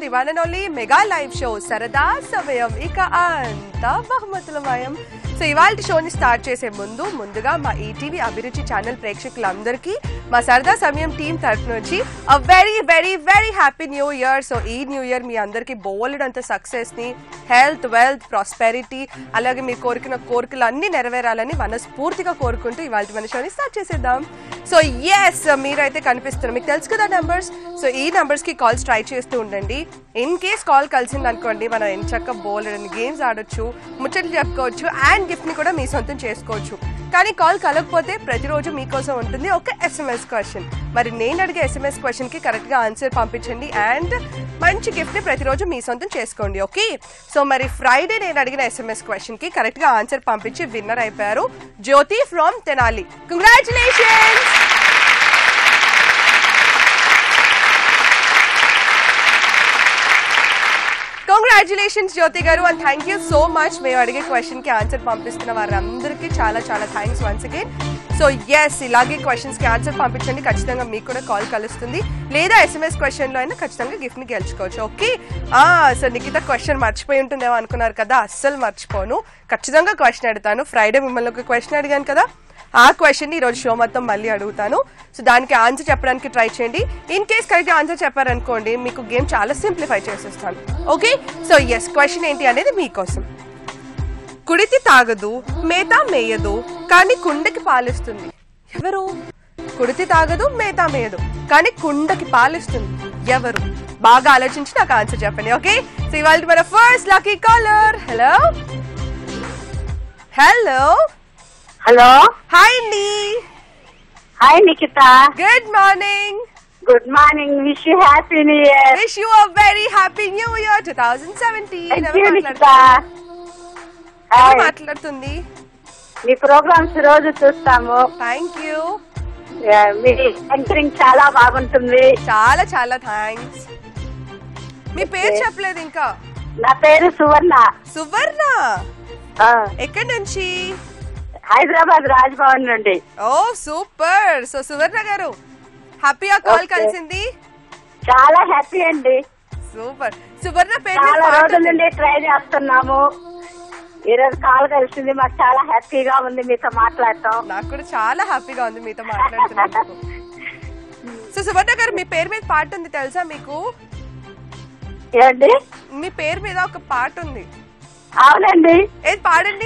One and only mega live show సరదా సమయం ఇక అంతా బహుమతులమయం సో ఇవాళ షోని స్టార్ట్ చేసే ముందు ముందుగా మా ఈటీవీ అభిరుచి ఛానల్ ప్రేక్షకులందరికీ మా సరదా సమయం టీం తరఫు నుంచి a very very very happy new year so ఈ న్యూ ఇయర్ మీ అందరికీ బోలెడంత సక్సెస్ ని హెల్త్ వెల్త్ ప్రాస్పెరిటీ అలాగే మీరు కోరికిన కోరికలు అన్ని నెరవేరాలని మనస్ఫూర్తిగా కోరుకుంటూ ఇవాళ మన షోని స్టార్ట్ చేసేద్దాం సో ఎస్ మీరైతే కనిపిస్తున్నారు మీకు తెలుసు కదా నెంబర్స్ సో ఈ నెంబర్స్ కి కాల్స్ ట్రై చేస్తూ ఉండండి ఇన్ కేస్ కాల్ కలిసింది అనుకోండి మనం ఎంచక్క బోలెడని గేమ్స్ ఆడొచ్చు ముచ్చట్లు చెప్పుకోవచ్చు అండ్ గిఫ్ట్ ని కూడా మీ సొంతం చేసుకోవచ్చు కానీ కాల్ కలగకపోతే ప్రతిరోజు మీకోసం ఉంటుంది ఒక ఎస్ఎంఎస్ క్వశ్చన్ మరి నేను అడిగే ఎస్ఎంఎస్ క్వశ్చన్ కి కరెక్ట్ గా ఆన్సర్ పంపించండి అండ్ మంచి గిఫ్ట్ ని ప్రతిరోజు మీ సొంతం చేసుకోండి ఓకే సో మరి ఫ్రైడే నేను అడిగిన ఎస్ఎంఎస్ క్వశ్చన్ కి కరెక్ట్ గా ఆన్సర్ పంపించి విన్నర్ అయిపోయారు Jyothi from Tenali congratulations congratulations Jyothi garu and thank you so much మేము అడిగే క్వశ్చన్ కి ఆన్సర్ పంపిస్తున్న వారందరికీ చాలా చాలా thanks once again so yes ఇలాగే క్వశ్చన్స్ కి ఆన్సర్ పంపించండి ఖచ్చితంగా మీకు కూడా కాల్ కలుస్తుంది లేదా ఎస్ఎంఎస్ క్వశ్చన్ లో అయినా ఖచ్చితంగా గిఫ్ట్ ని గెలుచుకోవచ్చు okay ah so Nikhita question మర్చిపోయి ఉంటుందేమో అనుకున్నారు కదా అస్సలు మర్చిపోను ఖచ్చితంగా క్వశ్చన్ అడుగుతాను ఫ్రైడే మిమ్మల్ని ఒక క్వశ్చన్ అడిగాను కదా ఆ క్వశ్చన్ ఈ రోజు షో మొత్తం మళ్ళీ అడుగుతాను సో దానికి ఆన్సర్ చెప్పడానికి ట్రై చేయండి ఇన్ కేస్ కరెక్ట్ ఆన్సర్ చెప్పారనుకోండి మీకు గేమ్ చాలా సింప్లిఫై చేసేస్తాను ఓకే సో ఎస్ క్వశ్చన్ ఏంటి అనేది మీకోసం కుడితి తాగదు మేత మేయదు కానీ కుండకి పాలిస్తుంది ఎవరు కుడితి తాగదు మేత మేయదు కానీ కుండకి పాలిస్తుంది ఎవరు బాగా ఆలోచించి నాకు ఆన్సర్ చెప్పండి ఓకే సో ఇవాళ మన first lucky caller hello hello hello hi అండి hi Nikhita good morning good morning wish you happy new year wish you a very happy new year two thousand seventeen thank you Nikhita ఎవరు మాట్లాడుతుంది మీ programmes రోజు చూస్తాము thank you Yeah, మీ anchoring చాలా బాగుంటుంది చాలా చాలా థ్యాంక్స్ మీ పేరు చెప్పలేదు ఇంకా నా పేరు సువర్ణ సువర్ణ ఆ, ఎక్కడి నుంచి హైదరాబాద్ రాజ్భవన్ నుండి ఓ సూపర్ సో సువర్ణ గారు హ్యాపీగా కాల్ Okay. కలిసింది చాలా హ్యాపీ అండి సూపర్ సువర్ణ పేరు మీద చాలా పాట రోజుల ఉంది. నుండి ట్రై చేస్తున్నాము ఈ రోజు కాల్ కలిసింది మాకు చాలా హ్యాపీగా ఉంది మీతో మాట్లాడటం నాకు కూడా చాలా హ్యాపీగా ఉంది మీతో మాట్లాడుతున్నందుకు సో సువర్ణ గారు మీ పేరు మీద పాట ఉంది తెలుసా మీకు ఏంటి మీ పేరు మీద ఒక పాట ఉంది అవునండి ఏది పాడండి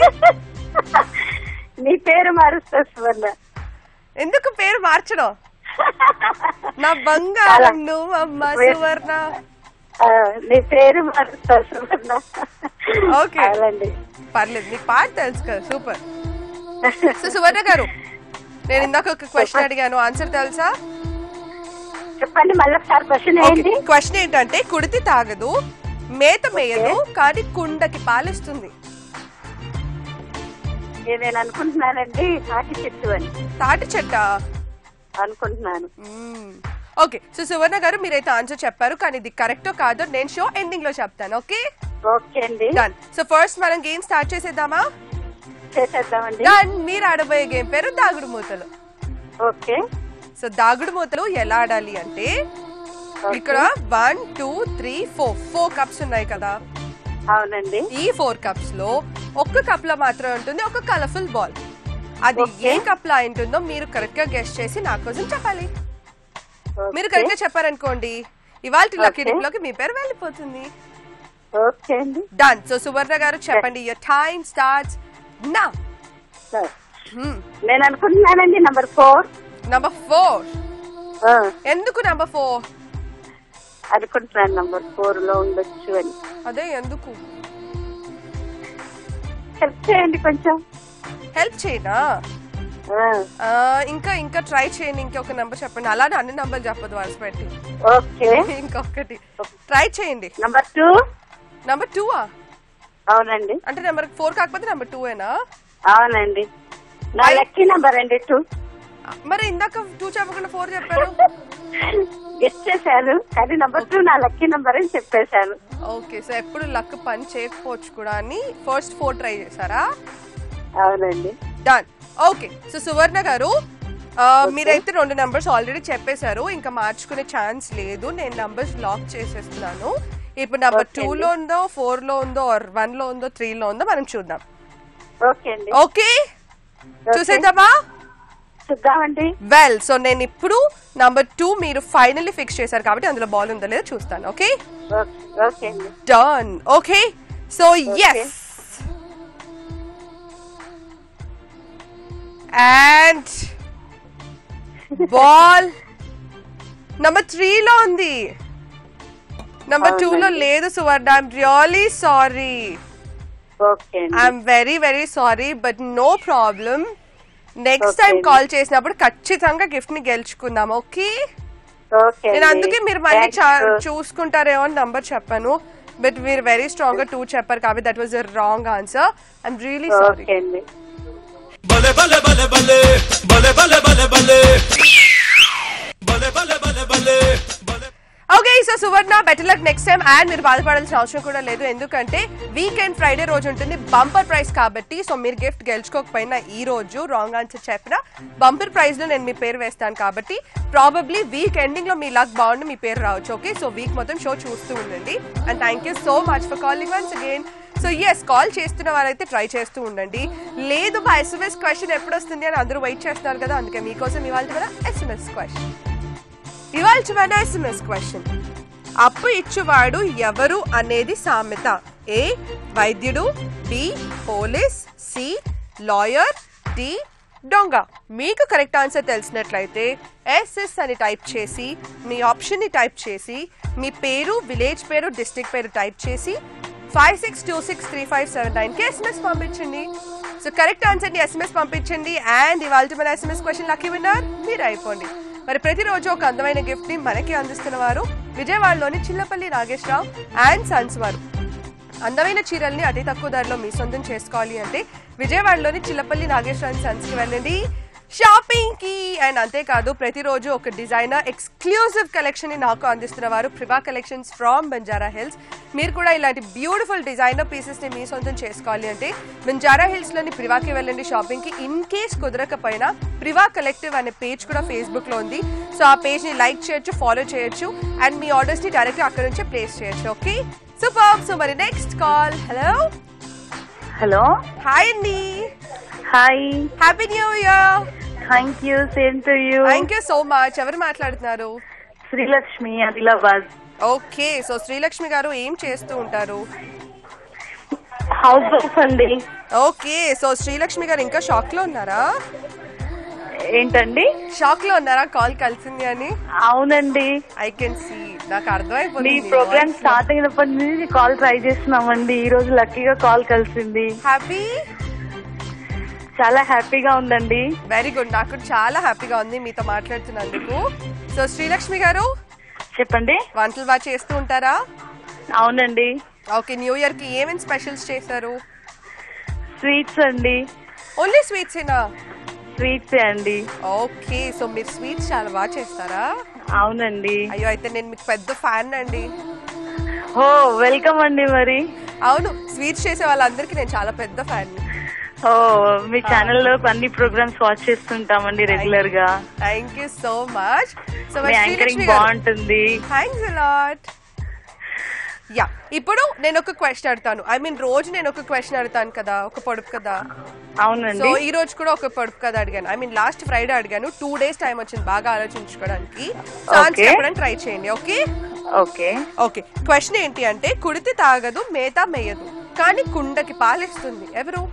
నీ పేరు మారుస్తా సువర్ణ ఎందుకు పేరు మార్చడం నా బంగారం నువ్వు అమ్మ సువర్ణ ఆ, నీ పేరు మారుస్తా సువర్ణ Okay. అవునండి పర్లేదు మీకు పాట తెలుసు కదా సూపర్ సో సువర్ణ గారు నేను ఇందాక ఒక క్వశ్చన్ అడిగాను ఆన్సర్ తెలుసా చెప్పండి మళ్ళీ ఒకసారి క్వశ్చన్ ఏంటి క్వశ్చన్ ఏంటంటే కుడితి తాగదు మేత మేయదు కానీ కుండకి పాలిస్తుంది ఇది నేను అనుకుంటున్నానండి తాటి చెట్టు అని తాటి చెట్ట అనుకుంటున్నాను ఓకే సో సువర్ణ గారు మీరైతే ఆన్సర్ చెప్పారు కానీ ఇది కరెక్టో కాదో నేను షో ఎండింగ్ లో చెప్తాను ఓకే ఓకే అండి డన్ సో ఫస్ట్ మనం గేమ్ స్టార్ట్ చేసేద్దామా చేసేద్దామండి డన్ మీరు ఆడబోయే గేమ్ పేరు దాగుడు మూతలు ఓకే సో దాగుడు మూతలు ఎలా ఆడాలి అంటే ఇక్కడ one two three four four cups ఉన్నాయి కదా అవునండి ఈ ఫోర్ కప్స్ లో ఒక్క కప్ లో మాత్రమే ఉంటుంది ఒక కలర్ఫుల్ బాల్ అది Okay. ఏ కప్ లో అయి ఉంటుందో మీరు కరెక్ట్ గా గెస్ట్ చేసి నా కోసం చెప్పాలి మీరు ఓకే. కరెక్ట్ గా చెప్పారనుకోండి ఇవాళ లక్కీ Okay. డిప్ లోకి మీ పేరు వెళ్ళిపోతుంది ఓకే అండి డన్ సో సువర్ణ గారు చెప్పండి యువర్ టైం స్టార్ట్స్ నా సరే. నేను అనుకుంటున్నానండి నంబర్ ఫోర్ నంబర్ ఫోర్ ఎందుకు నంబర్ ఫోర్ అనుకుంటున్నాను నంబర్ ఫోర్ లో ఉండొచ్చు అని అదే ఎందుకు హెల్ప్ చేయండి కొంచెం హెల్ప్ చేయనా ఆ, ఆ, ఇంకా ఇంకా ట్రై చేయండి ఇంకొక నెంబర్ చెప్పండి అలానే అన్ని నంబర్లు చెప్పదు వరుస పెట్టి ఓకే ఇంకొకటి ట్రై చేయండి నంబర్ టూ నంబర్ టూ అవునండి అంటే నెంబర్ ఫోర్ కాకపోతే నెంబర్ టూ ఏనా అవునండి నా లక్కీ నంబర్ అండి టూ మరి ఇందాక టూ చెప్పకుండా ఫోర్ చెప్పారు గెస్ట్ చేశాను కానీ నంబర్ టూ నా లక్కీ నంబర్ అని చెప్పేశాను ఓకే సో ఎప్పుడు లక్ పని చేయకపోవచ్చు కూడా అని ఫస్ట్ ఫోర్ ట్రై చేశారా అవునండి డన్ ఓకే సో సువర్ణ గారు ఆ, మీరైతే రెండు నంబర్స్ ఆల్రెడీ చెప్పేశారు ఇంకా మార్చుకునే ఛాన్స్ లేదు నేను నంబర్స్ లాక్ చేసేస్తున్నాను ఇప్పుడు నెంబర్ Okay టూ అండి. లో ఉందో ఫోర్ లో ఉందో ఆర్ వన్ లో ఉందో త్రీ లో ఉందో మనం చూద్దాం ఓకే అండి ఓకే చూసేద్దామా చూద్దామండి వెల్ సో నేను ఇప్పుడు నంబర్ టూ మీరు ఫైనల్లీ ఫిక్స్ చేశారు కాబట్టి అందులో బాల్ ఉందో లేదో చూస్తాను ఓకే ఓకే ఓకే అండి done okay so yes and ball number త్రీలో ఉంది నంబర్ టూ లో అవునండి. లేదు Suvarna I'm really sorry okay అండి I'm very very sorry but no problem next Okay time అండి. కాల్ చేసినప్పుడు ఖచ్చితంగా గిఫ్ట్ ని గెలుచుకుందాం ఓకే ఓకే నేను అండి. అందుకే మీరు మళ్ళీ Thanks. చా- చూసుకుంటారేమో అని నంబర్ చెప్పాను బట్ మీరు వెరీ స్ట్రాంగ్ గా టూ చెప్పారు కాబట్టి that was wrong answer I'm really sorry okay అండి Bale bale bale bale bale bale bale bale bale bale bale bale bale okay so Suvarna better luck next time and మీరు బాధపడాల్సిన అవసరం కూడా లేదు ఎందుకంటే వీకెండ్ ఫ్రైడే రోజు ఉంటుంది బంపర్ ప్రైస్ కాబట్టి సో మీరు గిఫ్ట్ గెలుచుకోకపోయినా ఈ రోజు రాంగ్ ఆన్సర్ చెప్పిన బంపర్ ప్రైజ్ లో నేను మీ పేరు వేస్తాను కాబట్టి ప్రాబబ్లీ వీక్ ఎండింగ్ లో మీ లక్ బాగుండి మీ పేరు రావచ్చు ఓకే సో వీక్ మొత్తం షో చూస్తూ ఉండండి and thank you so much for calling once again so yes call చేస్తున్న వారైతే ట్రై చేస్తూ ఉండండి లేదు మా ఎస్ఎంఎస్ క్వశ్చన్ ఎప్పుడు వస్తుంది అని అందరూ వెయిట్ చేస్తున్నారు కదా అందుకే మీకోసం ఇవాళ కూడా ఎస్ఎంఎస్ క్వశ్చన్ ఇవాళ మన ఎస్ఎంఎస్ క్వశ్చన్ అప్పు ఇచ్చువాడు ఎవరు అనేది సామెత ఏ వైద్యుడు B police C lawyer D దొంగ మీకు కరెక్ట్ ఆన్సర్ తెలిసినట్లయితే ఎస్ఎస్ అని టైప్ చేసి మీ ఆప్షన్ ని టైప్ చేసి మీ పేరు విలేజ్ పేరు డిస్ట్రిక్ట్ పేరు టైప్ చేసి five six two six three five seven nine కి ఎస్ఎంఎస్ పంపించండి సో కరెక్ట్ ఆన్సర్ ని ఎస్ఎంఎస్ పంపించండి అండ్ ఇవాళ మన ఎస్ఎంఎస్ క్వశ్చన్ లక్కీ విన్నర్ మీరు అయిపోండి మరి ప్రతిరోజు ఒక అందమైన గిఫ్ట్ ని మనకి అందిస్తున్న వారు విజయవాడలోని చిల్లపల్లి నాగేశ్వరరావు అండ్ సన్స్ వారు అందమైన చీరల్ని అతి తక్కువ ధరలో మీ సొంతం చేసుకోవాలి అంటే విజయవాడలోని చిల్లపల్లి నాగేశ్వరరావు సన్స్ కి వెళ్ళండి షాపింగ్ కి అండ్ అంతేకాదు ప్రతిరోజు ఒక డిజైనర్ ఎక్స్క్లూజివ్ కలెక్షన్ ని నాకు అందిస్తున్న వారు ప్రివా కలెక్షన్స్ ఫ్రమ్ బంజారా హిల్స్ మీరు కూడా ఇలాంటి బ్యూటిఫుల్ డిజైనర్ పీసెస్ ని మీ సొంతం చేసుకోవాలి అంటే బంజారా హిల్స్ లోని ప్రివాకి వెళ్ళండి షాపింగ్ కి ఇన్ కేస్ కుదరకపోయినా ప్రివా కలెక్టివ్ అనే పేజ్ కూడా ఫేస్బుక్ లో ఉంది సో ఆ పేజ్ ని లైక్ చేయొచ్చు ఫాలో చేయొచ్చు అండ్ మీ ఆర్డర్స్ ని డైరెక్ట్ అక్కడ నుంచే ప్లేస్ చేయొచ్చు ఓకే సూపర్ సో మరి next call hello hello hi అండి hi happy new year thank you same to you thank you so much ఎవరు మాట్లాడుతున్నారు శ్రీలక్ష్మి ఆదిలాబాద్ ఓకే సో శ్రీలక్ష్మి గారు ఏం చేస్తూ ఉంటారు హౌస్ వైఫ్ అండి ఓకే సో శ్రీలక్ష్మి గారు ఇంకా షాక్ లో ఉన్నారా ఏంటండి షాక్ లో ఉన్నారా కాల్ కలిసింది అని అవునండి ఐ కెన్ సీ నాకు మీ అర్థమైపోతుంది ప్రోగ్రామ్ స్టార్ట్ అయినప్పటి నుంచి కాల్ ట్రై చేస్తున్నామండి ఈ రోజు లక్కీగా కాల్ కలిసింది హ్యాపీ చాలా హ్యాపీగా ఉందండి వెరీ గుడ్ నాకు కూడా చాలా హ్యాపీగా ఉంది మీతో మాట్లాడుతున్నందుకు సో శ్రీలక్ష్మి గారు చెప్పండి వంటలు బాగా చేస్తూ ఉంటారా అవునండి ఓకే న్యూ ఇయర్ కి ఏమేమి స్పెషల్స్ చేశారు స్వీట్స్ అండి ఓన్లీ స్వీట్స్ ఏనా స్వీట్స్ అండి ఓకే సో మీరు స్వీట్స్ చాలా బాగా చేస్తారా అవునండి అయ్యో అయితే నేను మీకు పెద్ద ఫ్యాన్ అండి ఓ వెల్కమ్ అండి మరి అవును స్వీట్స్ చేసే వాళ్ళందరికీ నేను చాలా పెద్ద ఫ్యాన్ ఓ మీ ఛానల్లో అన్ని ప్రోగ్రామ్స్ వాచ్ చేస్తుంటామండి రెగ్యులర్ గా thank you so much so మీ యాంకరింగ్ బాగుంటుంది థ్యాంక్స్ అలాట్ యా ఇప్పుడు నేను ఒక క్వశ్చన్ అడుగుతాను ఐ మీన్ రోజు నేను ఒక క్వశ్చన్ అడుగుతాను కదా ఒక పొడుపు కదా సో అవునండి ఈ రోజు కూడా ఒక పొడుపు కదా అడిగాను ఐ మీన్ లాస్ట్ ఫ్రైడే అడిగాను టూ డేస్ టైం వచ్చింది బాగా ఆలోచించుకోవడానికి సో ఆన్సర్ Okay. చెప్పడానికి ట్రై చేయండి ఓకే ఓకే ఓకే క్వశ్చన్ ఏంటి అంటే కుడితి తాగదు మేత మేయదు కానీ కుండకి పాలిస్తుంది ఎవరు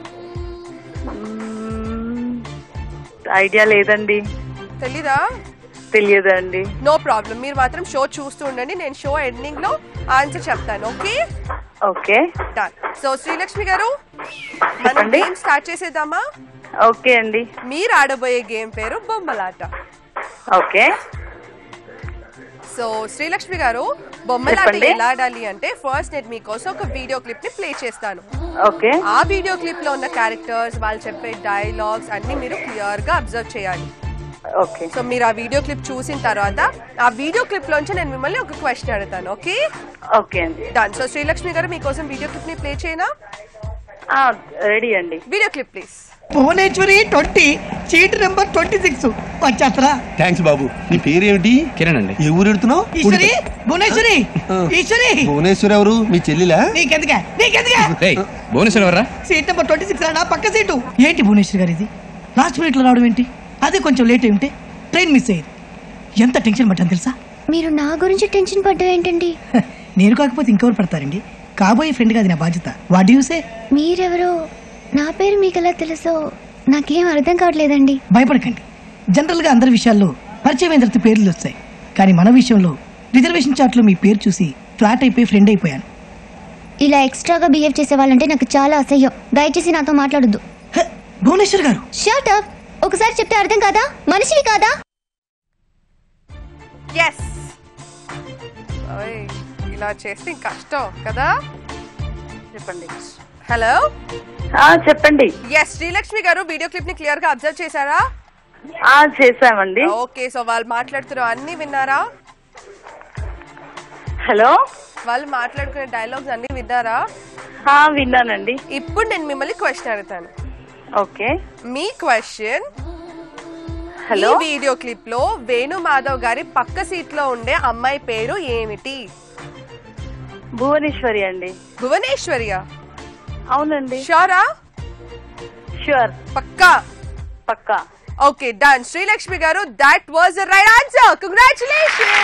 ఐడియా లేదండి తెలీదా తెలియదండి నో ప్రాబ్లం మీరు మాత్రం షో చూస్తూ ఉండండి నేను షో ఎండింగ్ లో ఆన్సర్ చెప్తాను okay okay done so Srilakshmi గారు మనం చెప్పండి. గేమ్ స్టార్ట్ చేసేద్దామా ఓకే అండి మీరు ఆడబోయే గేమ్ పేరు బొమ్మలాట ఓకే సో శ్రీలక్ష్మి గారు బొమ్మలాట చెప్పండి. ఎలా ఆడాలి అంటే ఫస్ట్ నేను మీకోసం ఒక వీడియో క్లిప్ ని ప్లే చేస్తాను ఓకే ఆ వీడియో క్లిప్ లో ఉన్న క్యారెక్టర్స్ వాళ్ళు చెప్పే డైలాగ్స్ అన్ని మీరు క్లియర్ గా అబ్జర్వ్ చేయాలి ఓకే సో మీరు ఆ వీడియో క్లిప్ చూసిన తర్వాత ఆ వీడియో క్లిప్ లోంచి నేను మిమ్మల్ని ఒక క్వశ్చన్ అడుగుతాను ఓకే ఓకే అండి డన్ సో శ్రీలక్ష్మి గారు మీకోసం వీడియో క్లిప్ ని ప్లే చేయనా రెడీ అండి video clip please Bhuvaneshwari twenty seat number twenty six వచ్చేస్తరా థ్యాంక్స్ బాబు నీ పేరేమిటి కిరణ్ అండి ఏ ఊరు ఎడుతున్నావు ఈశ్వరి భువనేశ్వరి ఈశ్వరి భువనేశ్వర్ ఎవరు మీ చెల్లిలా నీకెందుకే నీకెందుకే రేయ్ భువనేశ్వర్ ఎవర్రా సీట్ నెంబర్ ట్వంటీ సిక్స్ నా పక్క సీటు ఏంటి భువనేశ్వరి గారు ఇది లాస్ట్ మినిట్ లో రావడం ఏంటి అదే కొంచెం లేట్ అయి ఉంటే ట్రైన్ మిస్ అయ్యేది ఎంత టెన్షన్ పట్టాను తెలుసా మీరు నా గురించి టెన్షన్ పడ్డం ఏంటండి హ, నేను కాకపోతే ఇంకెవరు పడతారండి కాబోయే ఫ్రెండ్ కాదు నా బాధ్యత వాట్ యూసే మీరెవరో నా పేరు మీకు ఎలా తెలుసో నాకేం అర్థం కావట్లేదండి భయపడకండి జనరల్ గా అందరి విషయాల్లో పరిచయం అయిన తర్వాత పేర్లు వస్తాయి కానీ మన విషయంలో రిజర్వేషన్ చార్ట్ లో మీ పేరు చూసి ఫ్లాట్ అయిపోయి ఫ్రెండ్ అయిపోయాను ఇలా ఎక్స్ట్రాగా బిహేవ్ చేసే వాళ్ళంటే నాకు చాలా అసహ్యం దయచేసి నాతో మాట్లాడొద్దు హ, భువనేశ్వర్ గారు షర్ట్ అప్ ఒకసారి చెప్తే అర్థం కాదా మనిషివి కాదా ఎస్ ఇలా చేస్తే ఇంక కష్టం కదా చెప్పండి హలో ఆ, చెప్పండి ఎస్ శ్రీలక్ష్మి గారు వీడియో క్లిప్ ని క్లియర్ గా అబ్జర్వ్ చేశారా ఆ చేసామండి ఓకే సో వాళ్ళు మాట్లాడుతున్నారు అన్ని విన్నారా హలో వాళ్ళు మాట్లాడుకునే డైలాగ్స్ అన్ని విన్నారా ఆ, విన్నానండి ఇప్పుడు నేను మిమ్మల్ని క్వశ్చన్ అడుగుతాను ఓకే మీ క్వశ్చన్ ఈ హలో వీడియో క్లిప్ లో వేణు మాధవ్ గారి పక్క సీట్ లో ఉండే అమ్మాయి పేరు ఏమిటి భువనేశ్వరి అండి భువనేశ్వరియా అవునండి షోరా షూర్ పక్కా పక్కా ఓకే డన్ శ్రీలక్ష్మి గారు that was the right answer congratulation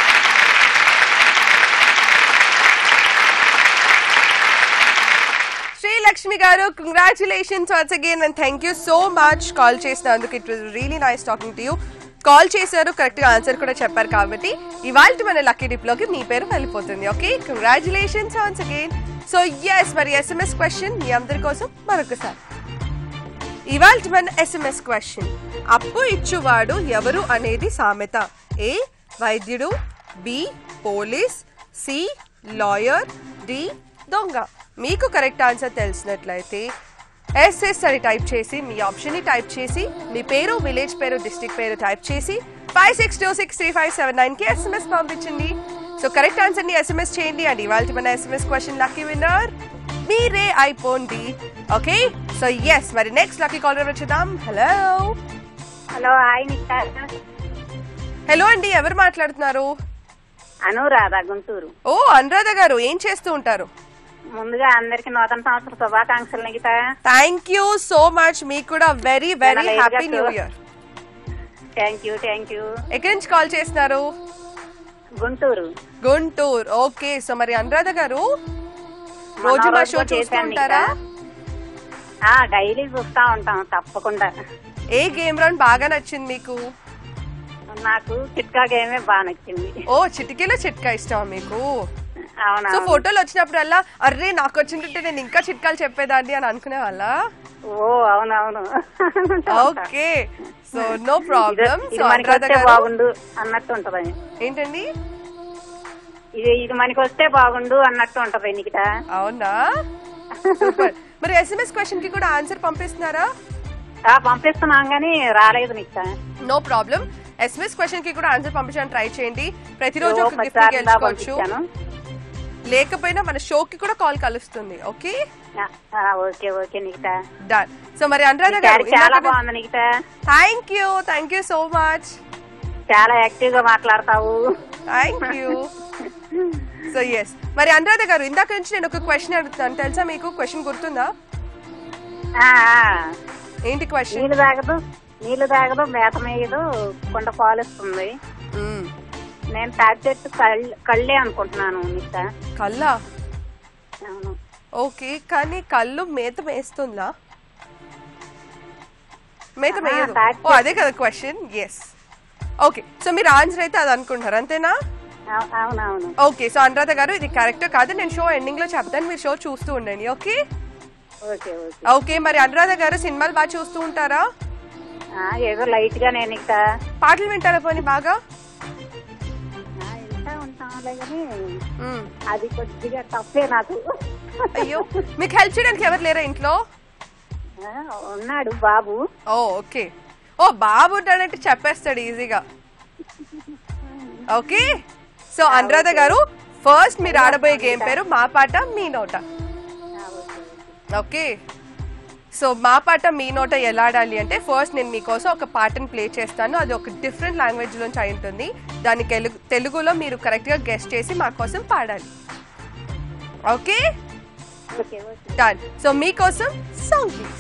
Srilakshmi గారు congratulations once again and thank you so much call చేసినందుకు it was really nice talking to you call చేశారు కరెక్ట్ గా ఆన్సర్ కూడా చెప్పారు కాబట్టి ఇవాళ మన లక్కీ డిప్ లోకి మీ పేరు వెళ్ళిపోతుంది okay congratulations once again so yes మరి ఎస్ఎంఎస్ క్వశ్చన్ మీ అందరి కోసం మరొకసారి ఇవాళ మన ఎస్ఎంఎస్ క్వశ్చన్ అప్పు ఇచ్చువాడు ఎవరు అనేది సామెత ఏ వైద్యుడు B police C lawyer D దొంగ మీకు కరెక్ట్ ఆన్సర్ తెలిసినట్లయితే ఎస్ఎస్ అని టైప్ చేసి మీ ఆప్షన్ ని టైప్ చేసి మీ పేరు విలేజ్ పేరు డిస్ట్రిక్ట్ పేరు టైప్ చేసి five six two six three five seven nine కి ఎస్ఎంఎస్ పంపించండి సో కరెక్ట్ ఆన్సర్ ని ఎస్ఎంఎస్ చేయండి అండ్ ఇవాళ మన ఎస్ఎంఎస్ క్వశ్చన్ లక్కీ విన్నర్ మీరే అయిపోండి ఓకే సో ఎస్ మరి నెక్స్ట్ లక్కీ కాలర్ వచ్చేద్దాం hello hello hi Nikka hello అండి ఎవరు మాట్లాడుతున్నారు అనురాధ గుంటూరు ఓ అనురాధ గారు ఏం చేస్తూ ఉంటారు ముందుగా అందరికి నూతన సంవత్సర శుభాకాంక్షలు Nikita thank you so much మీకు కూడా వెరీ వెరీ చాలా happy eager new to- year thank you thank you ఎక్కడి నుంచి కాల్ చేస్తున్నారు గుంటూరు గుంటూరు ఓకే సో మరి అనురాధ గారు మొన్న రోజు మా రోజు షో చూస్తూ చేశాను ఉంటారా ఆ డైలీ చూస్తా ఉంటాం తప్పకుండా ఏ గేమ్ రౌండ్ బాగా నచ్చింది మీకు నాకు చిట్కా గేమే బాగా నచ్చింది ఓ చిటికెలో చిట్కా ఇష్టమా మీకు అవునా సో ఫోటోలు వచ్చినప్పుడల్లా అర్రే నాకు వచ్చిందంటే నేను ఇంకా చిట్కాలు చెప్పేదాన్ని అని అనుకునే వాళ్ళ ఓ అవునవును ఓకే సో నో ప్రాబ్లం ఇది సో మనకి అనురాధ వస్తే గారు బాగుండు అన్నట్టు ఉంటది ఏంటండి ఇది ఇది మనకి వస్తే బాగుండు అన్నట్టు ఉంటది నికిట అవునా సూపర్ మరి ఎస్ఎంఎస్ క్వశ్చన్ కి కూడా ఆన్సర్ పంపిస్తున్నారా ఆ పంపిస్తున్నాం గానీ రాలేదు Nikka no problem SMS question కి కూడా ఆన్సర్ పంపించడానికి ట్రై చేయండి ప్రతిరోజు ఒక గిఫ్ట్ పదిసార్లు దా గెలుచుకోవచ్చు పంపించాను లేకపోయినా మన షోకి కూడా కాల్ కలుస్తుంది ఓకే ఆ, ఆ, okay okay Nikita done so మరి అనురాధ ఈసారి గారు చాలా బాగుంది Nikita thank you thank you so much చాలా యాక్టివ్ గా మాట్లాడతావు థ్యాంక్ యూ సో ఎస్ మరి అనురాధ గారు ఇందాక నుంచి నేను ఒక క్వశ్చన్ అడుగుతాను తెలుసా మీకు క్వశ్చన్ గుర్తుందా ఆ, ఆ. ఏంటి క్వశ్చన్ నీళ్లు తాగదు నీళ్లు తాగదు మేత మేయదు కొండ పాలిస్తుంది నేను తాటి చెట్టు కళ్ళు కళ్ళే అనుకుంటున్నాను నికిత కల్లా అవును ఓకే కానీ కళ్ళు మేత వేస్తుందా మేత ఆహా, వేయదు తాటి ఓ అదే కదా క్వశ్చన్ ఎస్ ఓకే సో మీరు ఆన్సర్ అయితే అది అనుకుంటారు అంతేనా అవు- అవునవును ఓకే సో అనురాధ గారు ఇది కరెక్ట్ కాదు నేను షో ఎండింగ్ లో చెప్తాను మీరు షో చూస్తూ ఉండండి ఓకే ఓకే ఓకే ఓకే మరి అనురాధ గారు సినిమాలు బాగా చూస్తూ ఉంటారా ఆ, ఏదో లైట్ గా నేను నికిత పాటలు వింటారా పోనీ బాగా ఆ, వింటా ఉంటాంలే కానీ మ్మ్. అది కొద్దిగా తప్పే నాకు అయ్యో మీకు హెల్ప్ చేయడానికి ఎవరు లేరా ఇంట్లో ఆ, ఉన్నాడు బాబు ఓ ఓకే ఓ బాబు ఉంటాడంటే చెప్పేస్తాడు ఈజీగా ఓకే సో అనురాధ గారు ఫస్ట్ మీరు ఆడబోయే గేమ్ పేరు మా పాట మీ నోట ఓకే సో మా పాట మీ నోట ఎలా ఆడాలి అంటే ఫస్ట్ నేను మీకోసం ఒక పాటను ప్లే చేస్తాను అది ఒక డిఫరెంట్ లాంగ్వేజ్ నుంచి అయి ఉంటుంది దాని తెలుగు తెలుగులో మీరు కరెక్ట్గా గెస్ట్ చేసి మా కోసం పాడాలి okay okay okay done so మీకోసం సాంగ్ ప్లీజ్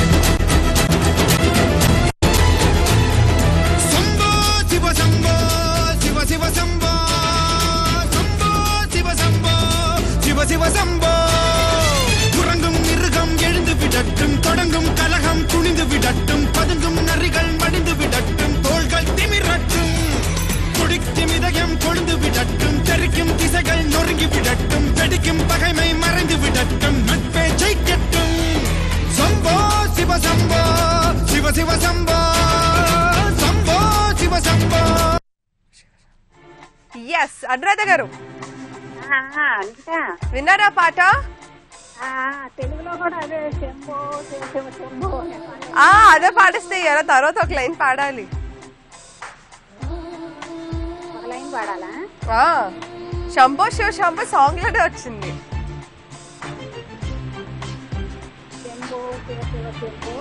శంభో శివ శంభో శివ శివ శంభో శంభో శివ శంభோ శివ శివ శంభோ குரங்கும் மிருகம் எழுந்து விடட்டும் தொடங்கும் கலகம் துணிந்து விடட்டும் பதுங்கும் நரிகள் மடிந்து விடட்டும் தோள்கள் திமிரட்டும் துடிக்கும் இதயம் கொழுந்து விடட்டும் தெறிக்கும் திசைகள் நொறுங்கி விடட்டும் வெடிக்கும் பகைமை மறைந்து விடட்டும் நட்பே ஜெயிக்கட்டும் சம்போ சிவ சம்போ சிவ சிவ சம்போ சம்போ சிவ சம்போ ఎస్ అనురాధ గారు ఆ, ఆ, అనిత విన్నారా పాట ఆ, తెలుగులో కూడా అదే శంభో శివ శివ శంభో అనే పాట. ఆ అదే పాడిస్తే ఎలా తర్వాత ఒక లైన్ పాడాలి ఒక లైన్ పాడాలా ఆ శంభో శివ శంభో సాంగ్ లోనే వచ్చింది శంభో శివ శివ శంభో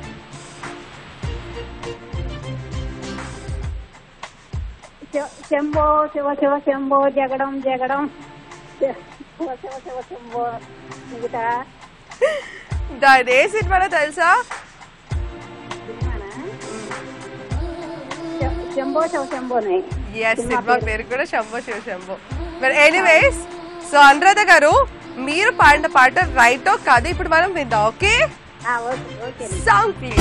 శ- శంభో శివ శివ శంభో జగడం జగడం శివ శివ శివ శంభో మిగతా దాని ఏ సినిమాలో తెలుసా సినిమానా? శ- శంభో శివ శంభోనే ఎస్ సినిమా పేరు కూడా శంభో శివ శంభో మరి ఎనీవేస్ సో అనురాధ గారు మీరు పాడిన పాట రైటో కాదు ఇప్పుడు మనం విందాం ఓకే ఆ, okay okay song please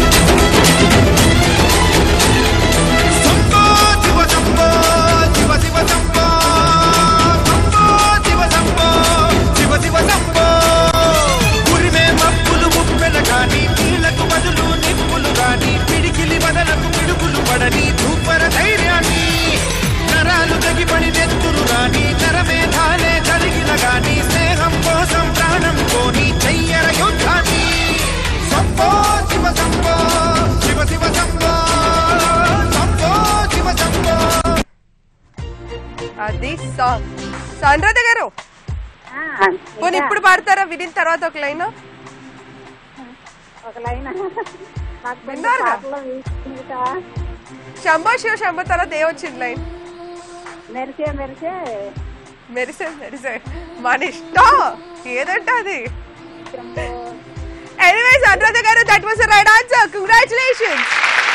Shambho Shiva Shambho Shiva Shiva Shambho Shambho Shiva Shambho Shiva Shiva Shambho ఉరిమే మప్పులు ఉప్పెన గాని నీళ్లకు బదులు నిప్పులు గాని పిడికిలి బదలకు పిడుగులు పడని ధూపర ధైర్యాన్ని నరాలు తెగిపడి నెత్తులు గాని నరమేధాలే జరిగిన గాని స్నేహం కోసం ప్రాణం కోని చెయ్యర యుద్ధాన్ని శంభో శివ శంభో శివ శివ శంభో శంభో శివ శంభో అది సాంగ్ సో అనురాధ గారు ఆ, పోనీ ఇంకా ఇప్పుడు పాడతారా వినిన తర్వాత ఒక లైన్ ఒక లైన్ నాకు కొంచెం విన్నారుగా? పాటలో మిగతా శంభో శివ శంభో తర్వాత ఏమొచ్చింది లైన్ మెరిసే మెరిసే మెరిసే మెరిసే మన ఇష్టం ఏదంటే అది శంభో ఎనీవేస్ అనురాధ గారు that was right answer congratulations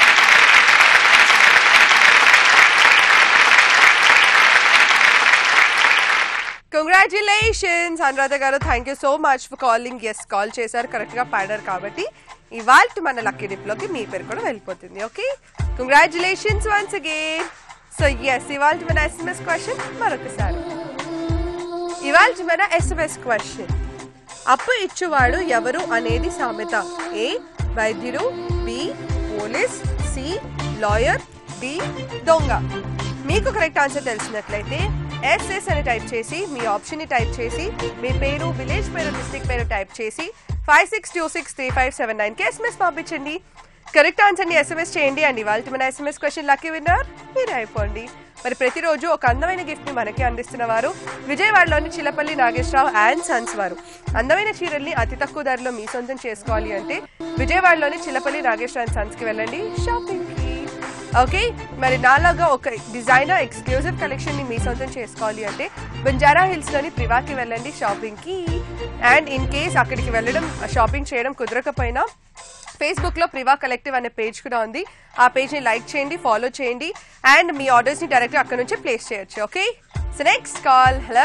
congratulations Anuradha గారు thank you so much for calling yes call చేశారు కరెక్ట్ గా పాడారు కాబట్టి ఇవాళ మన లక్కీ డిప్ లోకి మీ పేరు కూడా వెళ్ళిపోతుంది okay congratulations once again so yes ఇవాళ మన ఎస్ఎంఎస్ క్వశ్చన్ మరొకసారి ఇవాళ మన ఎస్ఎంఎస్ క్వశ్చన్ అప్పు ఇచ్చువాడు ఎవరు అనేది సామెత ఏ వైద్యుడు B police C lawyer D దొంగ మీకు కరెక్ట్ ఆన్సర్ తెలిసినట్లయితే ఎస్ఎస్ అని టైప్ చేసి మీ ఆప్షన్ ని టైప్ చేసి మీ పేరు విలేజ్ పేరు డిస్ట్రిక్ట్ పేరు టైప్ చేసి five six two six three five seven nine కి ఎస్ఎంఎస్ పంపించండి కరెక్ట్ ఆన్సర్ ని ఎస్ఎంఎస్ చేయండి అండి వాళ్ళ మన ఎస్ఎంఎస్ క్వశ్చన్ లక్కీ విన్నర్ మీరు అయిపోండి మరి ప్రతిరోజు ఒక అందమైన గిఫ్ట్ ని మనకి అందిస్తున్న వారు విజయవాడలోని చిలపల్లి నాగేశ్వరరావు అండ్ సన్స్ వారు అందమైన చీరల్ని అతి తక్కువ ధరలో మీ సొంతం చేసుకోవాలి అంటే విజయవాడలోని చిలపల్లి నాగేశ్వర అండ్ సన్స్ కి వెళ్ళండి షాపింగ్ కి ఓకే మరి నాలాగా ఒక డిజైనర్ ఎక్స్క్లూజివ్ కలెక్షన్ ని మీ సొంతం చేసుకోవాలి అంటే బంజారా హిల్స్ లోని ప్రివాకి వెళ్ళండి షాపింగ్ కి అండ్ ఇన్ కేస్ అక్కడికి వెళ్ళడం షాపింగ్ చేయడం కుదరకపోయినా ఫేస్బుక్ లో ప్రివా కలెక్టివ్ అనే పేజ్ కూడా ఉంది ఆ పేజ్ ని లైక్ చేయండి ఫాలో చేయండి అండ్ మీ ఆర్డర్స్ ని డైరెక్ట్ అక్కడ నుంచి ప్లేస్ చేయొచ్చు okay so next call hello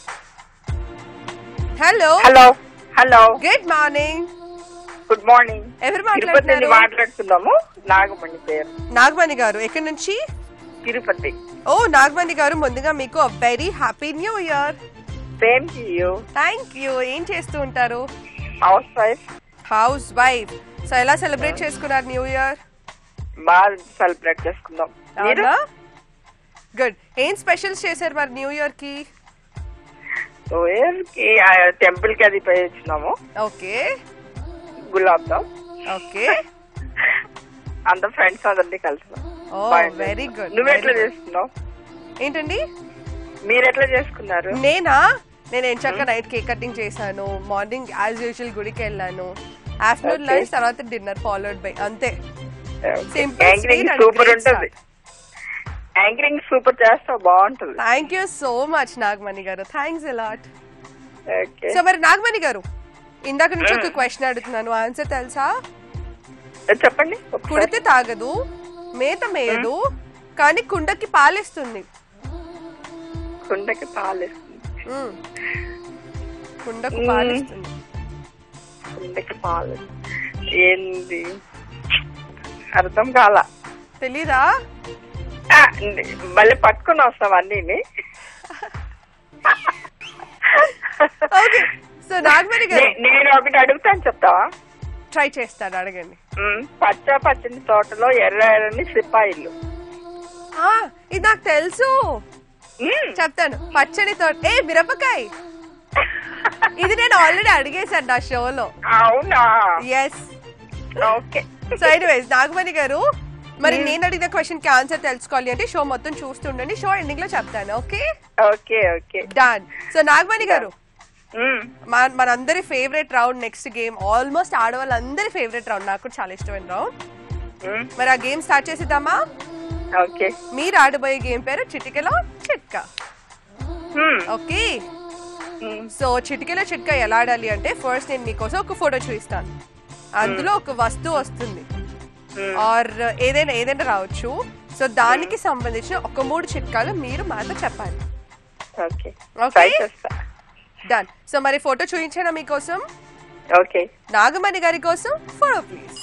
hello hello hello good morning good morning ఎవరు తిరుపతి నుండి మాట్లాడుతున్నారు మాట్లాడుతున్నాము నాగమణి పేరు నాగమణి గారు ఎక్కడి నుంచి తిరుపతి ఓ నాగమణి గారు ముందుగా మీకు very happy new year same to you thank you ఏం చేస్తూ ఉంటారు housewife housewife so ఎలా సెలబ్రేట్ చేసుకున్నారు న్యూ ఇయర్ బాగా సెలబ్రేట్ చేసుకుందాం మీరు అవునా గుడ్ ఏం స్పెషల్స్ చేశారు మరి న్యూ ఇయర్ కి ఇయర్ కి టెంపుల్ కి అది పోయి వచ్చినాము ఓకే గులాబ్ జామ్ ఓకే అంత ఫ్రెండ్స్ అందరినీ కలిసినాం ఓ బాగుంది. వెరీ గుడ్ నువ్వు ఎట్లా చేసుకున్నావు ఏంటండి మీరు ఎట్లా చేసుకున్నారు నేనా నేను ఎంచక్క నైట్ కేక్ కటింగ్ చేశాను మార్నింగ్ యాజ్ యూజువల్ గుడికి వెళ్ళాను ఆఫ్టర్నూన్ Okay. లంచ్ తర్వాత డిన్నర్ ఫాలోడ్ బై అంతే Simple, anchoring sweet and super great ఉంటది యాంకరింగ్ సూపర్ చేస్తావు బాగుంటది thank you so much Nagamani గారు థ్యాంక్స్ అలాట్ ఓకే సో మరి నాగమణి గారు ఇందాక నుంచి ఒక క్వశ్చన్ అడుగుతున్నాను ఆన్సర్ తెలుసా చెప్పండి ఒకసారి. కుడితే తాగదు మేత మేయదు కానీ కుండకి పాలిస్తుంది కుండకి పాలేస్తుంది మ్మ్. కుండకు మ్మ్. పాలిస్తుంది కుండకి పాలు ఏంది అర్థం కాల తెలీదా ఆ, మళ్ళీ పట్టుకుని వస్తాం అన్ని ఓకే సో నాగమణి గారు నేను ఒకటి అడుగుతాను చెప్తావా ట్రై చేస్తాను అడగండి ఉమ్, పచ్చ పచ్చని తోటలో ఎర్ర ఎర్రని సిపాయిలు ఆ, ఇది నాకు తెలుసు ఉమ్, చెప్తాను పచ్చడి తోట ఏ మిరపకాయ ఇది నేను ఆల్రెడీ అడిగేశాను నా షోలో అవునా yes okay so anyways Nagamani గారు మరి నేను అడిగిన క్వశ్చన్ కి ఆన్సర్ తెలుసుకోవాలి అంటే షో మొత్తం చూస్తుండండి షో ఎండింగ్ లో చెప్తాను okay okay okay done so Nagamani గారు ఉమ్, మన- మనందరి favourite round next game almost ఆడవాళ్ళందరి ఫేవరెట్ రౌండ్ నాకు కూడా చాలా ఇష్టమైన రౌండ్ ఉమ్, మరి ఆ గేమ్ స్టార్ట్ చేసేద్దామా ఓకే మీరు ఆడబోయే గేమ్ పేరు చిటికెలో చిట్కా ఉమ్, ఓకే ఉమ్, సో చిటికెలో చిట్కా ఎలా ఆడాలి అంటే ఫస్ట్ నేను మీకోసం ఒక ఫోటో చూపిస్తాను అందులో ఒక వస్తువు వస్తుంది ఉమ్. ఆర్ ఏదైనా ఏదైనా రావచ్చు సో దానికి సంబంధించిన ఒక మూడు చిట్కాలు మీరు మాతో చెప్పాలి ఓకే Okay. ట్రై చేస్తా డన్ సో మరి ఫోటో చూపించానా మీకోసం ఓకే నాగమణి గారి కోసం ఫోటో ప్లీజ్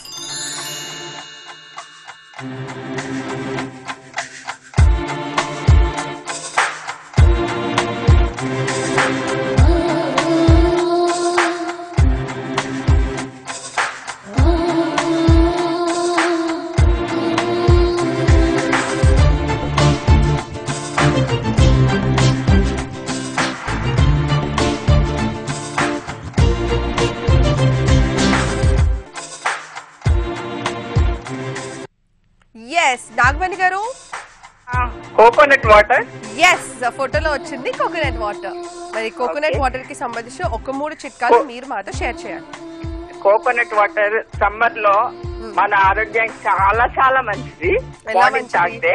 ఎస్ నాగమణి గారు కోకోనట్ వాటర్ ఎస్ ఫోటోలో వచ్చింది కోకోనట్ వాటర్ మరి కోకోనట్ Okay. వాటర్ కి సంబంధించి ఒక మూడు చిట్కాలు Oh. మీరు మాతో షేర్ చేయాలి కోకోనట్ వాటర్ సమ్మర్ లో మన ఆరోగ్యానికి చాలా చాలా మంచిది ఎలా మార్నింగ్ మంచిది? తాగితే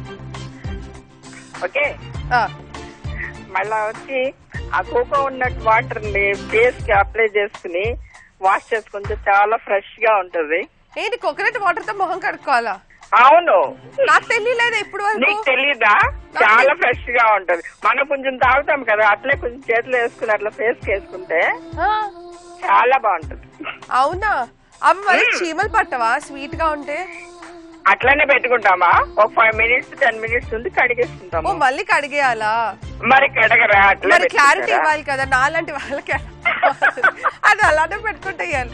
ఓకే ఆ, మళ్ళా వచ్చి ఆ కోకోనట్ వాటర్ ని ఫేస్ కి అప్లై చేసుకుని వాష్ చేసుకుంటే చాలా ఫ్రెష్ గా ఉంటది ఏంటి కోకోనట్ వాటర్ తో మొహం కడుక్కోవాలా అవును నాకు తెలియలేదు ఇప్పుడు వరకు నీకు తెలీదా చాలా ఫ్రెష్ గా ఉంటది మనం కొంచెం తాగుతాం కదా అట్లే కొంచెం చేతిలో వేసుకుని అట్లా ఫేస్ కి వేసుకుంటే ఆ, చాలా బాగుంటది అవునా అవి మరి చీమలు పట్టవా స్వీట్ గా ఉంటే అట్లనే పెట్టుకుంటామా ఒక ఫైవ్ మినిట్స్ టెన్ మినిట్స్ ఉంది ఓ కడిగేసుకుంటాము మళ్ళీ కడిగేయాలా మరి కడగరా అట్లా మరి క్లారిటీ పెట్టుకుంటారా? ఇవ్వాలి కదా నాలాంటి వాళ్ళకి అది అలానే పెట్టుకుంటే ఇవ్వాలి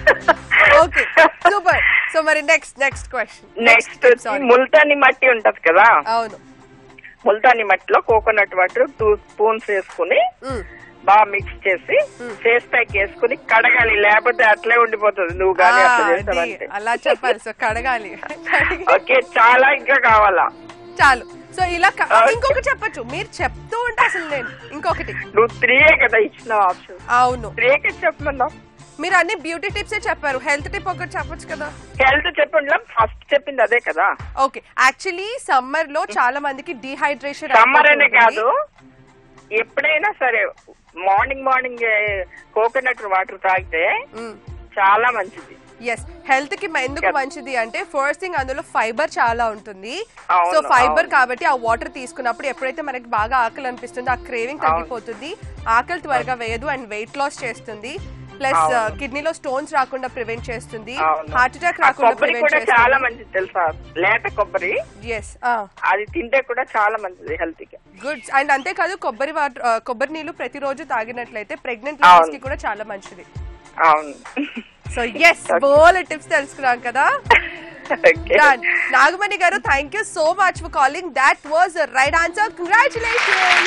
ఓకే సూపర్ సో మరి నెక్స్ట్ నెక్స్ట్ క్వశ్చన్ నెక్స్ట్ వచ్చి ముల్తాని మట్టి ఉంటది కదా అవును ముల్తాని మట్టిలో కోకోనట్ వాటర్ టూ స్పూన్స్ వేసుకుని మ్, బాగా మిక్స్ చేసి ఫేస్ ప్యాక్ వేసుకుని కడగాలి లేకపోతే అట్లే ఉండిపోతుంది నువ్వు ఆ, కానీ అట్లా అది చేస్తావంటే అలా చెప్పాలి సో కడగాలి కడిగి- ఓకే చాలా ఇంకా కావాలా చాలు సో ఇలా క- Okay. ఇంకొకటి చెప్పొచ్చు మీరు చెప్తూ ఉంటే అసలు నేను ఇంకొకటి నువ్వు త్రీ కదా ఇచ్చిన ఆప్షన్ అవును త్రీ చెప్పమన్నావు మీరు అన్ని బ్యూటీ టిప్స్ చెప్పారు హెల్త్ టిప్ ఒకటి చెప్పొచ్చు కదా హెల్త్ చెప్పండి ఫస్ట్ చెప్పింది అదే కదా ఓకే యాక్చువల్లీ సమ్మర్ లో చాలా మందికి డిహైడ్రేషన్ సమ్మర్ అనే కాదు ఎప్పుడైనా సరే మార్నింగ్ మార్నింగ్ కోకోనట్ వాటర్ తాగితే చాలా మంచిది ఎస్ హెల్త్ కి మ- ఎందుకు Yes. మంచిది అంటే ఫస్ట్ థింగ్ అందులో ఫైబర్ చాలా ఉంటుంది అవును, సో ఫైబర్ అవును. కాబట్టి ఆ వాటర్ తీసుకున్నప్పుడు ఎప్పుడైతే మనకి బాగా ఆకలి అనిపిస్తుందో ఆ క్రేవింగ్ అవును. తగ్గిపోతుంది ఆకలి త్వరగా వేయదు అండ్ వెయిట్ లాస్ చేస్తుంది ప్లస్ అవును. కిడ్నీలో స్టోన్స్ రాకుండా ప్రివెంట్ చేస్తుంది అవును. హార్ట్ అటాక్ ఆ రాకుండా కొబ్బరి ప్రివెంట్ కూడా చాలా చేస్తుంది మంచిది తెలుసా లేత కొబ్బరి ఎస్ అది తింటే కూడా చాలా మంచిది హెల్త్ కి గుడ్ అండ్ అంతేకాదు కొబ్బరి వాటర్ కొబ్బరి నీళ్లు ప్రతిరోజు తాగినట్లయితే ప్రెగ్నెంట్ అవును. లేడీస్ కి కూడా చాలా మంచిది అవును సో ఎస్ బోల్ టిప్స్ తెలుసుకున్నాం కదా Okay. Done. నాగమణి గారు thank you so much for calling that was right answer congratulation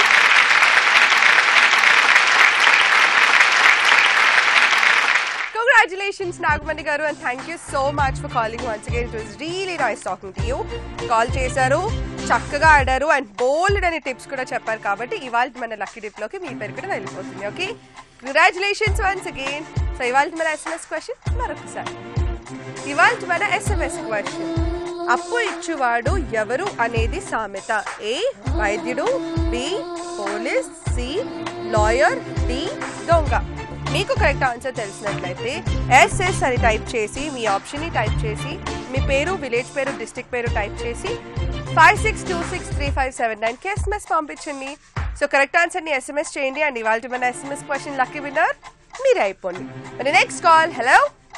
congratulations Nagamani గారు and thank you so much for calling once again it was really nice talking to you call చేశారు చక్కగా ఆడారు and బోల్డ్ అనే tips కూడా చెప్పారు కాబట్టి ఇవాళ మన లక్కీ డిప్ లోకి మీ పేరు కూడా వెళ్ళిపోతుంది okay congratulations once again so so ఇవాళ మన ఎస్ఎంఎస్ క్వశ్చన్ మరొకసారి ఇవాళ మన ఎస్ఎంఎస్ క్వశ్చన్ అప్పు ఇచ్చువాడు ఎవరు అనేది సామెత ఏ వైద్యుడు B police C lawyer D దొంగ మీకు కరెక్ట్ ఆన్సర్ తెలిసినట్లయితే ఎస్ఎస్ అని టైప్ చేసి మీ ఆప్షన్ని టైప్ చేసి మీ పేరు విలేజ్ పేరు డిస్ట్రిక్ట్ పేరు టైప్ చేసి five six two six three five seven నైన్కి ఎస్ఎంఎస్ పంపించండి సో కరెక్ట్ ఆన్సర్ని ఎస్ఎంఎస్ చేయండి అండ్ ఇవాళ మన ఎస్ఎంఎస్ క్వశ్చన్ లక్కీ విన్నర్ మీరే అయిపోండి మరి next call hello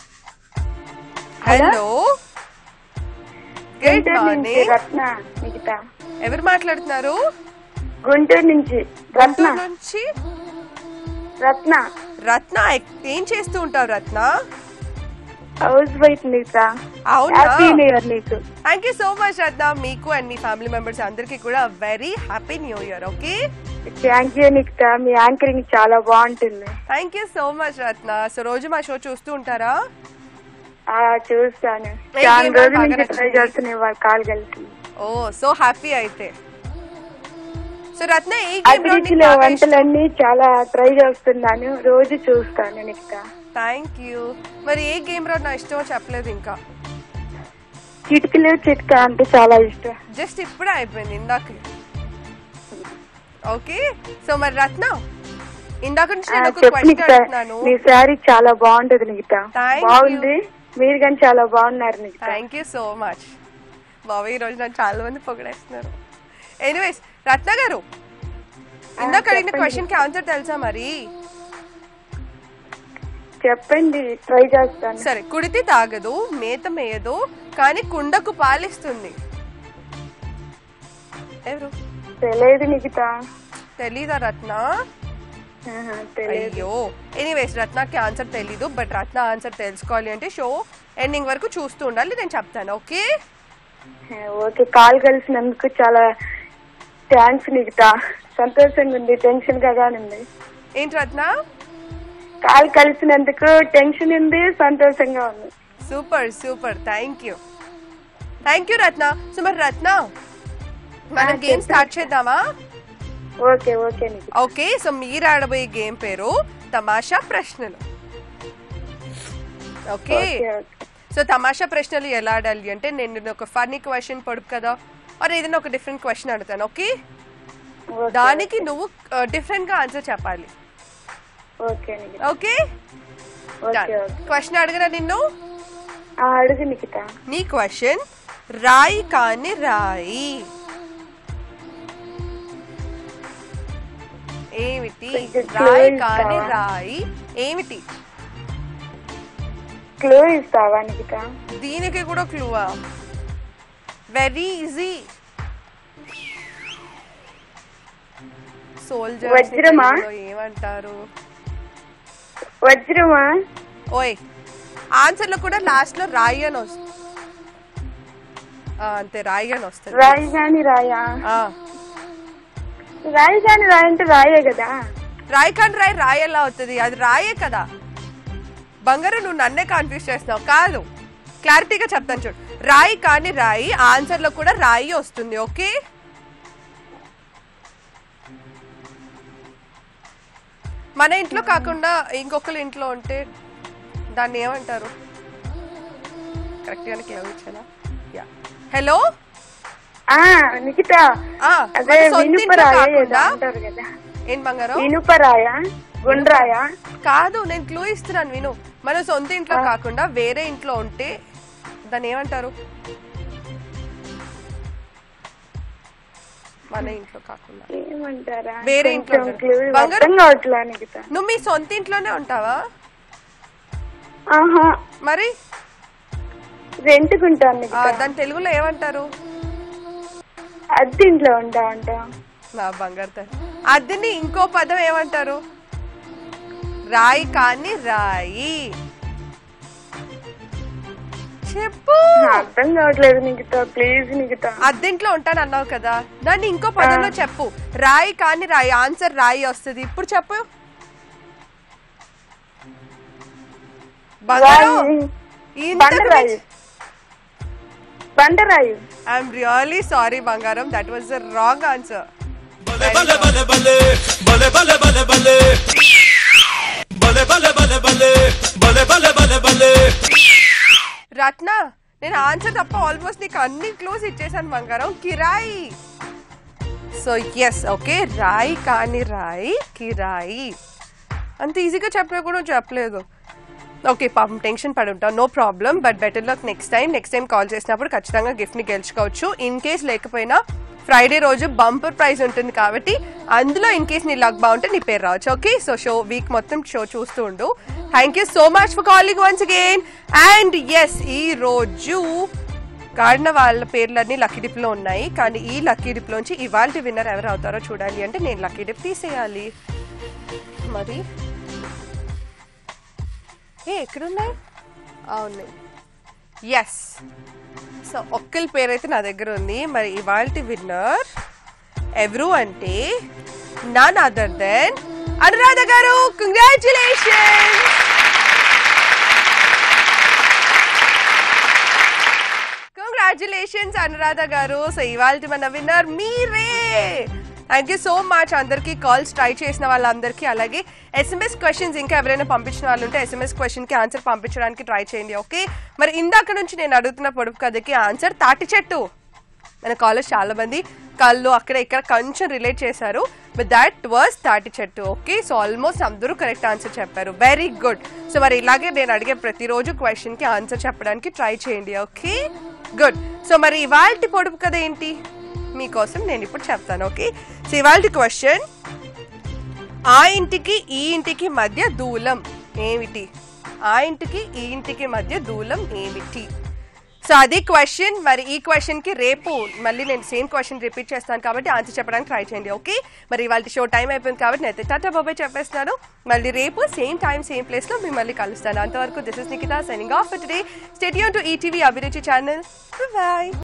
hello good Guntur నుంచి మార్నింగ్ రత్న మిగతా ఎవరు మాట్లాడుతున్నారు గుంటూరు నుంచి రత్న గుంటూరు నుంచి రత్న రత్న ఎక్- ఏం చేస్తూ ఉంటావు రత్న హౌస్ వైఫ్ మిగతా అవునా హ్యాపీ న్యూ ఇయర్ నీకు thank you so much Ratna మీకు అండ్ మీ ఫ్యామిలీ మెంబర్స్ అందరికీ కూడా very happy new year okay thank you Nikhita మీ యాంకరింగ్ చాలా బాగుంటుంది thank you so much Ratna so రోజు మా షో చూస్తూ ఉంటారా ఆ చూస్తాను ఏ చాలా game రోజుల బాగా నుంచి ట్రై నచ్చింది? చేస్తున్నాయి వాళ్ళు కాల్ కలిసి ఓ సో హ్యాపీ అయితే సో రత్న ఏ గేమ్ అభిరుచిలో వంటలన్నీ చాలా ట్రై చేస్తున్నాను రోజు చూస్తాను నిక్తా థ్యాంక్ యూ మరి ఏ గేమ్ లో నా ఇష్టమో చెప్పలేదు ఇంకా చిటికలు చిట్కా అంటే చాలా ఇష్టం జస్ట్ ఇప్పుడే అయిపోయింది ఇందాక ఓకే సో మరి రత్న ఇందాక నుంచి ఆ, నేను ఒక చెప్పు క్వశ్చన్ నిక్తా అడుగుతున్నాను మీ శారీ చాలా బాగుంటది నిక్తా Thank you. బాగుంది మీరు కానీ చాలా బాగున్నారు Nikhita thank you so much బాబు ఈ రోజు నన్ను చాలా మంది పొగడేస్తున్నారు ఎనీవేస్ రత్న గారు ఇందాక అడిగిన చెప్పండి. క్వశ్చన్ కి ఆన్సర్ తెలుసా మరి చెప్పండి ట్రై చేస్తాను సరే కుడితి తాగదు మేత మేయదు కానీ కుండకు పాలిస్తుంది ఎవరు తెలియదు నిఖితా తెలీదా రత్న ఆహా, తెలియదు అయ్యో ఎనీవేస్ రత్నకి ఆన్సర్ తెలీదు బట్ రత్న ఆన్సర్ తెలుసుకోవాలి అంటే షో ఎండింగ్ వరకు చూస్తూ ఉండాలి నేను చెప్తాను ఓకే ఓకే కాల్ కలిసినందుకు చాలా థ్యాంక్స్ నిఖితా సంతోషంగా ఉంది టెన్షన్ గా ఉంది ఏంటి రత్న కాల్ కలిసినందుకు టెన్షన్ ఉంది సంతోషంగా ఉంది super super thank you thank you Ratna so మరి రత్న మనం ఆ, గేమ్ చెప్పు. స్టార్ట్ చేద్దామా okay okay Nikhita okay so మీరు ఆడబోయే గేమ్ పేరు తమాషా ప్రశ్నలు ఓకే ఓకే ఓకే సో తమాషా ప్రశ్నలు ఎలా ఆడాలి అంటే నేను నిన్ను ఒక ఫన్నీ క్వశ్చన్ పడుపు కదా ఆర్ ఏదైనా ఒక డిఫరెంట్ క్వశ్చన్ అడుగుతాను ఓకే ఓకే, దానికి నువ్వు డిఫరెంట్ గా ఆన్సర్ చెప్పాలి okay Nikhita okay okay okay question అడగరా నిన్ను ఆ, అడుగు నిఖితా నీ క్వశ్చన్ రాయి కాని రాయి ఏమిటి కొంచెం రాయి clue కాని ఇస్తావా? రాయి ఏమిటి క్లూ ఇస్తావా నిఖితా దీనికి కూడా క్లూవా వెరీ ఈజీ సోల్జర్ వజ్రమా? ఏమంటారు వజ్రమా ఓయ్ ఆన్సర్ లో కూడా లాస్ట్ లో రాయి అని వస్తుంది ఆ, అంతే రాయి అని వస్తుంది రాయి గాని రాయా ఆ, రాయి గాని రాయి అంటే రాయే కదా రాయి కాని రాయి రాయి ఎలా అవుతుంది అది రాయే కదా బంగారు నువ్వు నన్నే కన్ఫ్యూజ్ చేస్తున్నావు కాదు క్లారిటీగా చెప్తాను చూడు రాయి కాని రాయి ఆన్సర్ లో కూడా రాయి వస్తుంది ఓకే మన ఇంట్లో కాకుండా ఇంకొకరి ఇంట్లో ఉంటే దాన్ని ఏమంటారు కరెక్ట్ గానే క్లవ్ ఇచ్చానా యా హలో ఆ నిఖితా ఆ, అదే మన సొంత ఇంట్లో వినుపరాయ ఏదో కాకుండా అంటారు కదా ఏం బంగారం ఇనుపరాయ గుండ్రాయ కాదు నేను క్లూ ఇస్తున్నాను విను మన సొంత ఇంట్లో కాకుండా వేరే ఇంట్లో ఉంటే దాన్ని ఏమంటారు మన ఇంట్లో కాకుండా ఏమంటారా వేరే ఇంట్లో కొంచెం ఉంటారు. clue బంగారం? అర్థం కావట్లే నిఖితా నువ్వు మీ సొంత ఇంట్లోనే ఉంటావా ఆహా మరి రెంట్కుంటాను ఆ, నిఖితా దాని తెలుగులో ఏమంటారు అద్దెంట్లో ఉంటా ఉంటా నా బంగారు తల్లి. అదిని ఇంకో పదం ఏమంటారు రాయి కాని రాయి చెప్పు అర్థం కావట్లేదు నిఖితా ప్లీజ్ నిఖితా అద్దెంట్లో ఉంటాను అన్నావు కదా దాన్ని ఇంకో పదంలో చెప్పు రాయి కాని రాయి ఆన్సర్ రాయి వస్తుంది ఇప్పుడు చెప్పు బంగారం రాయి. ఇంతకు బండరాయి బండరాయి ఐఎమ్ రియలీ సారీ బంగారం that was the wrong answer బలే బలే బలే బలే బలే బలే బలే బలే బలే బలే బలే బలే బలే బలే బలే బలే రత్న నేను ఆన్సర్ తప్ప ఆల్మోస్ట్ నీకు అన్ని క్లోజ్ ఇచ్చేసాను బంగారం కిరాయి సో ఎస్ ఓకే రాయి కాని రాయి కిరాయి అంత ఈజీగా చెప్పే కూడా చెప్పలేదు ఓకే పాపం టెన్షన్ పడి ఉంటాం no problem but better luck next time next time call చేసినప్పుడు ఖచ్చితంగా గిఫ్ట్ని గెలుచుకోవచ్చు ఇన్ కేస్ లేకపోయినా ఫ్రైడే రోజు బంపర్ ప్రైజ్ ఉంటుంది కాబట్టి అందులో ఇన్ కేస్ నీ లక్ బాగుంటే నీ పేరు రావచ్చు ఓకే సో షో వీక్ మొత్తం షో చూస్తూ ఉండు thank you so much for calling once again and ఎస్ ఈ రోజు కాడిన వాళ్ళ పేర్లన్నీ లక్కీ డిప్ లో ఉన్నాయి కానీ ఈ లక్కీ డిప్ లోంచి ఇవాళ విన్నర్ ఎవరు అవుతారో చూడాలి అంటే నేను లక్కీ డిప్ తీసేయాలి మరి ఏ ఎక్కడున్నాయి అవును ఎస్ సో ఒక్కరి పేరైతే నా దగ్గర ఉంది మరి ఇవాళ విన్నర్ ఎవరు అంటే నాన్ అదర్ దెన్ అనురాధ గారు కంగ్రాచులేషన్ కంగ్రాచులేషన్స్ అనురాధ గారు సో ఇవాళ మన విన్నర్ మీరే థ్యాంక్ యూ సో మచ్ అందరికీ కాల్స్ ట్రై చేసిన వాళ్ళందరికీ అలాగే ఎస్ఎంఎస్ క్వశ్చన్స్ ఇంకా ఎవరైనా పంపించిన వాళ్ళు ఉంటే ఎస్ఎంఎస్ క్వశ్చన్ కి ఆన్సర్ పంపించడానికి ట్రై చేయండి ఓకే మరి ఇందాక నుంచి నేను అడుగుతున్న పొడుపు కథకి ఆన్సర్ తాటి చెట్టు మన కాలేజ్ చాలా మంది కళ్ళు అక్కడ ఇక్కడ కొంచెం రిలేట్ చేశారు బట్ దాట్ వాస్ తాటి చెట్టు ఓకే సో ఆల్మోస్ట్ అందరూ కరెక్ట్ ఆన్సర్ చెప్పారు వెరీ గుడ్ సో మరి ఇలాగే నేను అడిగే ప్రతిరోజు క్వశ్చన్ కి ఆన్సర్ చెప్పడానికి ట్రై చేయండి ఓకే గుడ్ సో మరి ఇవాళ పొడుపు కథ ఏంటి మీకోసం నేను ఇప్పుడు చెప్తాను ఓకే సో ఇవాళ క్వశ్చన్ ఆ ఇంటికి ఈ ఇంటికి మధ్య దూలం ఏమిటి ఆ ఇంటికి ఈ ఇంటికి మధ్య దూలం ఏమిటి సో అది క్వశ్చన్ మరి ఈ క్వశ్చన్ కి రేపు మళ్ళీ నేను సేమ్ క్వశ్చన్ రిపీట్ చేస్తాను కాబట్టి ఆన్సర్ చెప్పడానికి ట్రై చేయండి ఓకే మరి ఇవాళ షో టైం అయిపోయింది కాబట్టి నేను టాటా బాబాయ్ చెప్పేస్తున్నాను మళ్ళీ రేపు సేమ్ టైం సేమ్ ప్లేస్ లో మిమ్మల్ని కలుస్తాను అంతవరకు this is Nikita signing off today stadium to ETV Abhiruchi channel bye